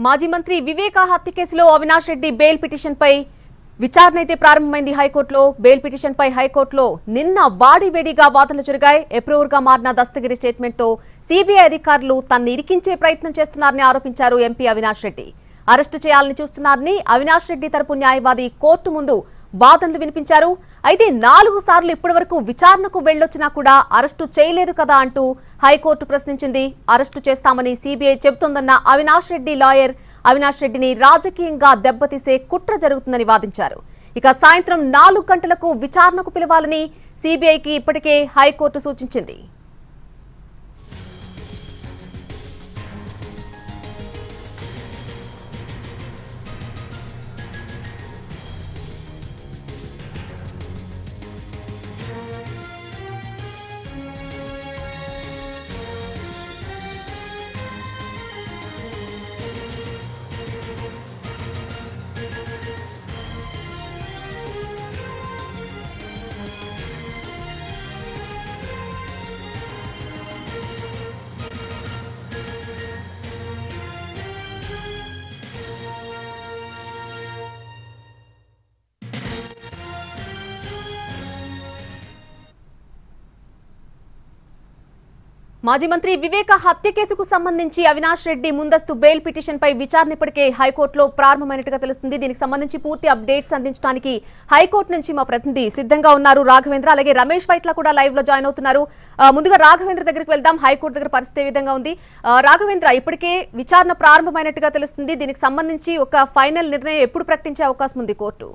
మాజీ మంత్రి వివేకా హత్య కేసులో అవినాష్ రెడ్డి బెయిల్ పిటిషన్పై విచారణ అయితే ప్రారంభమైంది హైకోర్టులో బెయిల్ పిటిషన్పై హైకోర్టులో నిన్న వాడివేడిగా వాదనలు జరిగాయి ఎప్రూవర్గా మారిన దస్తగిరి స్టేట్మెంట్తో సీబీఐ అధికారులు తన్ని ఇరికించే ప్రయత్నం చేస్తున్నారని ఆరోపించారు ఎంపీ అవినాష్ రెడ్డి అరెస్టు చేయాలని చూస్తున్నారని అవినాష్ రెడ్డి తరపు న్యాయవాది కోర్టు ముందు వాదనలు వినిపించారు అయితే నాలుగు సార్లు ఇప్పటివరకు విచారణకు వెళ్లొచ్చినా కూడా అరెస్టు చేయలేదు కదా అంటూ హైకోర్టు ప్రశ్నించింది అరెస్టు చేస్తామని సీబీఐ చెబుతోందన్న అవినాష్ రెడ్డి లాయర్ అవినాష్ రెడ్డిని రాజకీయంగా దెబ్బతీసే కుట్ర జరుగుతుందని వాదించారు ఇక సాయంత్రం నాలుగు గంటలకు విచారణకు పిలవాలని సీబీఐకి ఇప్పటికే హైకోర్టు సూచించింది మాజీ మంత్రి వివేక హత్య కేసుకు సంబంధించి అవినాష్ రెడ్డి ముందస్తు బెయిల్ పిటిషన్ పై విచారణ ఇప్పటికే హైకోర్టులో ప్రారంభమైనట్టుగా తెలుస్తుంది దీనికి సంబంధించి పూర్తి అప్డేట్స్ అందించడానికి హైకోర్టు నుంచి మా ప్రతినిధి సిద్ధంగా ఉన్నారు రాఘవేంద్ర అలాగే రమేష్ వైట్ల కూడా లైవ్ లో జాయిన్ అవుతున్నారు ఆ, ముందుగా రాఘవేంద్ర దగ్గరికి వెళ్దాం హైకోర్టు దగ్గర పరిస్థితి ఏ విధంగా ఉంది ఆ, రాఘవేంద్ర ఇప్పటికే విచారణ ప్రారంభమైనట్టుగా తెలుస్తుంది దీనికి సంబంధించి ఒక ఫైనల్ నిర్ణయం ఎప్పుడు ప్రకటించే అవకాశం ఉంది కోర్టు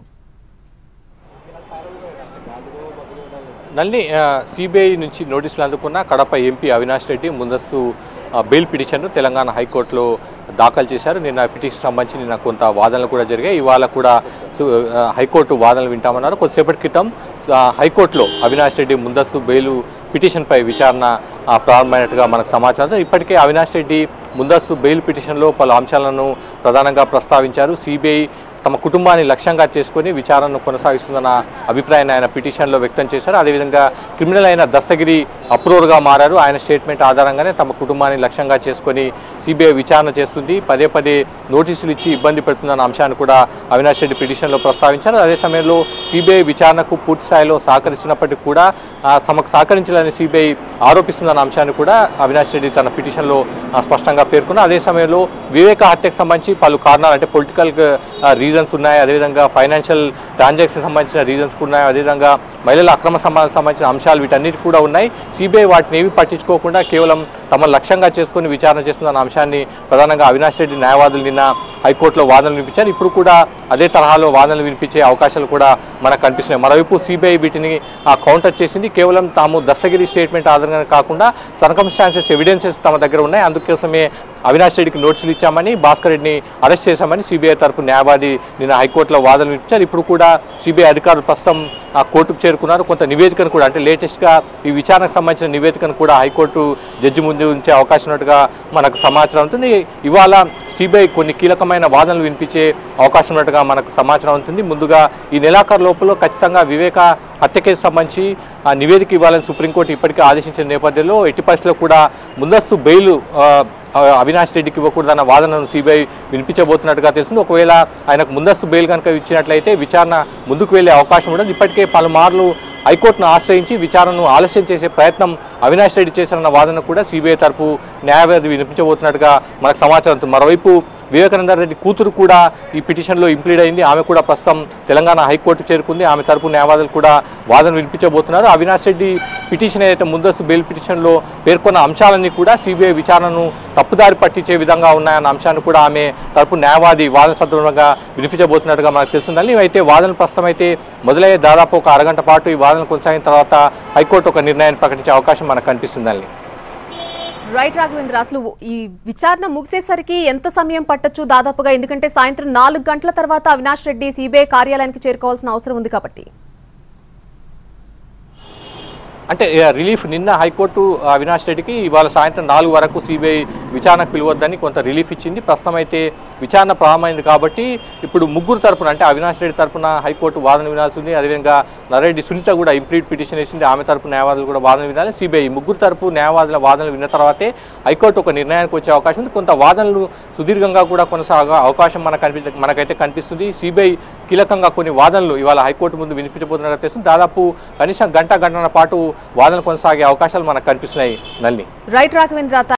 నల్లి సిబిఐ నుంచి నోటీసులు అందుకున్న కడప ఎంపీ అవినాష్ రెడ్డి ముందస్తు ఆ, బెయిల్ పిటిషన్ను తెలంగాణ హైకోర్టులో దాఖలు చేశారు నిన్న పిటిషన్ సంబంధించి నిన్న కొంత వాదనలు కూడా జరిగాయి ఇవాళ కూడా సు- ఆ, హైకోర్టు వాదనలు వింటామన్నారు కొద్దిసేపటి క్రితం ఆ, హైకోర్టులో అవినాష్ రెడ్డి ముందస్తు బెయిల్ పిటిషన్పై విచారణ ఆ, ప్రారంభమైనట్టుగా మనకు సమాచారం ఇప్పటికే అవినాష్ రెడ్డి ముందస్తు బెయిల్ పిటిషన్లో పలు అంశాలను ప్రధానంగా ప్రస్తావించారు సిబిఐ తమ కుటుంబాన్ని లక్ష్యంగా చేసుకొని విచారణను కొనసాగిస్తుందన్న అభిప్రాయాన్ని ఆయన పిటిషన్లో వ్యక్తం చేశారు అదేవిధంగా క్రిమినల్ అయిన దస్తగిరి అప్రూవర్గా మారారు ఆయన స్టేట్మెంట్ ఆధారంగానే తమ కుటుంబాన్ని లక్ష్యంగా చేసుకొని సిబిఐ విచారణ చేస్తుంది పదే పదే నోటీసులు ఇచ్చి ఇబ్బంది పెడుతుందన్న అంశాన్ని కూడా అవినాష్ రెడ్డి పిటిషన్లో ప్రస్తావించారు అదే సమయంలో సిబిఐ విచారణకు పూర్తి స్థాయిలో సహకరిస్తున్నప్పటికీ కూడా ఆ, తమకు సహకరించాలని సిబిఐ ఆరోపిస్తుందన్న అంశాన్ని కూడా అవినాష్ రెడ్డి తన పిటిషన్లో ఆ, స్పష్టంగా పేర్కొన్నారు అదే సమయంలో వివేక హత్యకు సంబంధించి పలు కారణాలు అంటే పొలిటికల్ రీజన్స్ ఉన్నాయి అదేవిధంగా ఫైనాన్షియల్ ట్రాన్సాక్షన్ సంబంధించిన రీజన్స్ కూడా ఉన్నాయి అదేవిధంగా మహిళల అక్రమ సంబంధాలకు సంబంధించిన అంశాలు వీటన్నిటి కూడా ఉన్నాయి సిబిఐ వాటిని ఏవి పట్టించుకోకుండా కేవలం తమ లక్ష్యంగా చేసుకొని విచారణ చేస్తుందన్న అంశాన్ని ప్రధానంగా అవినాష్ రెడ్డి న్యాయవాదులు నిన్న హైకోర్టులో వాదనలు వినిపించారు ఇప్పుడు కూడా అదే తరహాలో వాదనలు వినిపించే అవకాశాలు కూడా మనకు కనిపిస్తున్నాయి మరోవైపు సిబిఐ వీటిని ఆ, కౌంటర్ చేసింది కేవలం తాము దస్తగిరి స్టేట్మెంట్ ఆధారంగా కాకుండా సర్కమ్స్టాన్సెస్ ఎవిడెన్సెస్ తమ దగ్గర ఉన్నాయి అందుకోసమే అవినాష్ రెడ్డికి నోటీసులు ఇచ్చామని భాస్కర్ రెడ్డిని అరెస్ట్ చేశామని సిబిఐ తరపు న్యాయవాది నిన్న హైకోర్టులో వాదనలు వినిపించారు ఇప్పుడు కూడా సిబిఐ అధికారులు ప్రస్తుతం ఆ కోర్టుకు చేరుకున్నారు కొంత నివేదికను కూడా అంటే లేటెస్ట్గా ఈ విచారణకు సంబంధించిన నివేదికను కూడా హైకోర్టు జడ్జి ముందు ఉంచే అవకాశం ఉన్నట్టుగా మనకు సమాచారం ఉంటుంది ఇవాళ సిబిఐ కొన్ని కీలకమైన వాదనలు వినిపించే అవకాశం ఉన్నట్టుగా మనకు సమాచారం ఉంటుంది ముందుగా ఈ నెలాఖరు లోపల ఖచ్చితంగా వివేక హత్య కేసు సంబంధించి ఆ నివేదిక ఇవ్వాలని సుప్రీంకోర్టు ఇప్పటికే ఆదేశించిన నేపథ్యంలో ఎట్టి పరిస్థితుల్లో కూడా ముందస్తు బెయిల్ ఆ, ఆ, అవినాష్ రెడ్డికి ఇవ్వకూడదన్న వాదనను సిబిఐ వినిపించబోతున్నట్టుగా తెలిసింది ఒకవేళ ఆయనకు ముందస్తు బెయిల్ కనుక ఇచ్చినట్లయితే విచారణ ముందుకు వెళ్లే అవకాశం ఉండదు ఇప్పటికే పలుమార్లు హైకోర్టును ఆశ్రయించి విచారణను ఆలస్యం చేసే ప్రయత్నం అవినాష్ రెడ్డి చేశారన్న వాదన కూడా సిబిఐ తరపు న్యాయవాది వినిపించబోతున్నట్టుగా మనకు సమాచారం ఉంది మరోవైపు వివేకానంద రెడ్డి కూతురు కూడా ఈ పిటిషన్లో ఇంప్లీడ్ అయింది ఆమె కూడా ప్రస్తుతం తెలంగాణ హైకోర్టు చేరుకుంది ఆమె తరపు న్యాయవాదులు కూడా వాదన వినిపించబోతున్నారు అవినాష్ రెడ్డి పిటిషన్ ఏదైతే ముందస్తు బెయిల్ పిటిషన్లో పేర్కొన్న అంశాలన్నీ కూడా సిబిఐ విచారణను తప్పుదారి పట్టించే విధంగా ఉన్నాయన్న అంశాన్ని కూడా ఆమె తరపు న్యాయవాది వాదన సందర్భంగా వినిపించబోతున్నట్టుగా మనకు తెలిసిందని అయితే వాదన ప్రస్తుతం అయితే మొదలయ్యే దాదాపు ఒక అరగంట పాటు ఈ వాదన కొనసాగిన తర్వాత హైకోర్టు ఒక నిర్ణయాన్ని ప్రకటించే అవకాశం మనకు కనిపిస్తుందండి రైట్ రాఘవేంద్ర అసలు ఈ విచారణ ముగిసేసరికి ఎంత సమయం పట్టొచ్చు దాదాపుగా ఎందుకంటే సాయంత్రం నాలుగు గంటల తర్వాత అవినాష్ రెడ్డి సిబిఐ కార్యాలయానికి చేరుకోవాల్సిన అవసరం ఉంది కాబట్టి అంటే ఆ, రిలీఫ్ నిన్న హైకోర్టు అవినాష్ రెడ్డికి ఇవాళ సాయంత్రం నాలుగు వరకు సిబిఐ విచారణకు పిలవద్దని కొంత రిలీఫ్ ఇచ్చింది ప్రస్తుతం అయితే విచారణ ప్రారంభమైంది కాబట్టి ఇప్పుడు ముగ్గురు తరపున అంటే అవినాష్ రెడ్డి తరపున హైకోర్టు వాదన వినాల్సి ఉంది అదేవిధంగా నరెడ్డి సునీత కూడా ఇంప్లీట్ పిటిషన్ వేసింది ఆమె తరపు న్యాయవాదులు కూడా వాదన వినాలి సిబిఐ ముగ్గురు తరపు న్యాయవాదుల వాదనలు విన్న తర్వాతే హైకోర్టు ఒక నిర్ణయానికి వచ్చే అవకాశం ఉంది కొంత వాదనలు సుదీర్ఘంగా కూడా కొనసాగే అవకాశం మనకు కనిపి మనకైతే కనిపిస్తుంది సిబిఐ కీలకంగా కొన్ని వాదనలు ఇవాళ హైకోర్టు ముందు వినిపించబోతున్నట్టు తెలుస్తుంది దాదాపు కనీసం గంట గంటల పాటు వాదనలు కొనసాగే అవకాశాలు మనకు కనిపిస్తున్నాయి నల్లి రైట్ రాఘవేంద్ర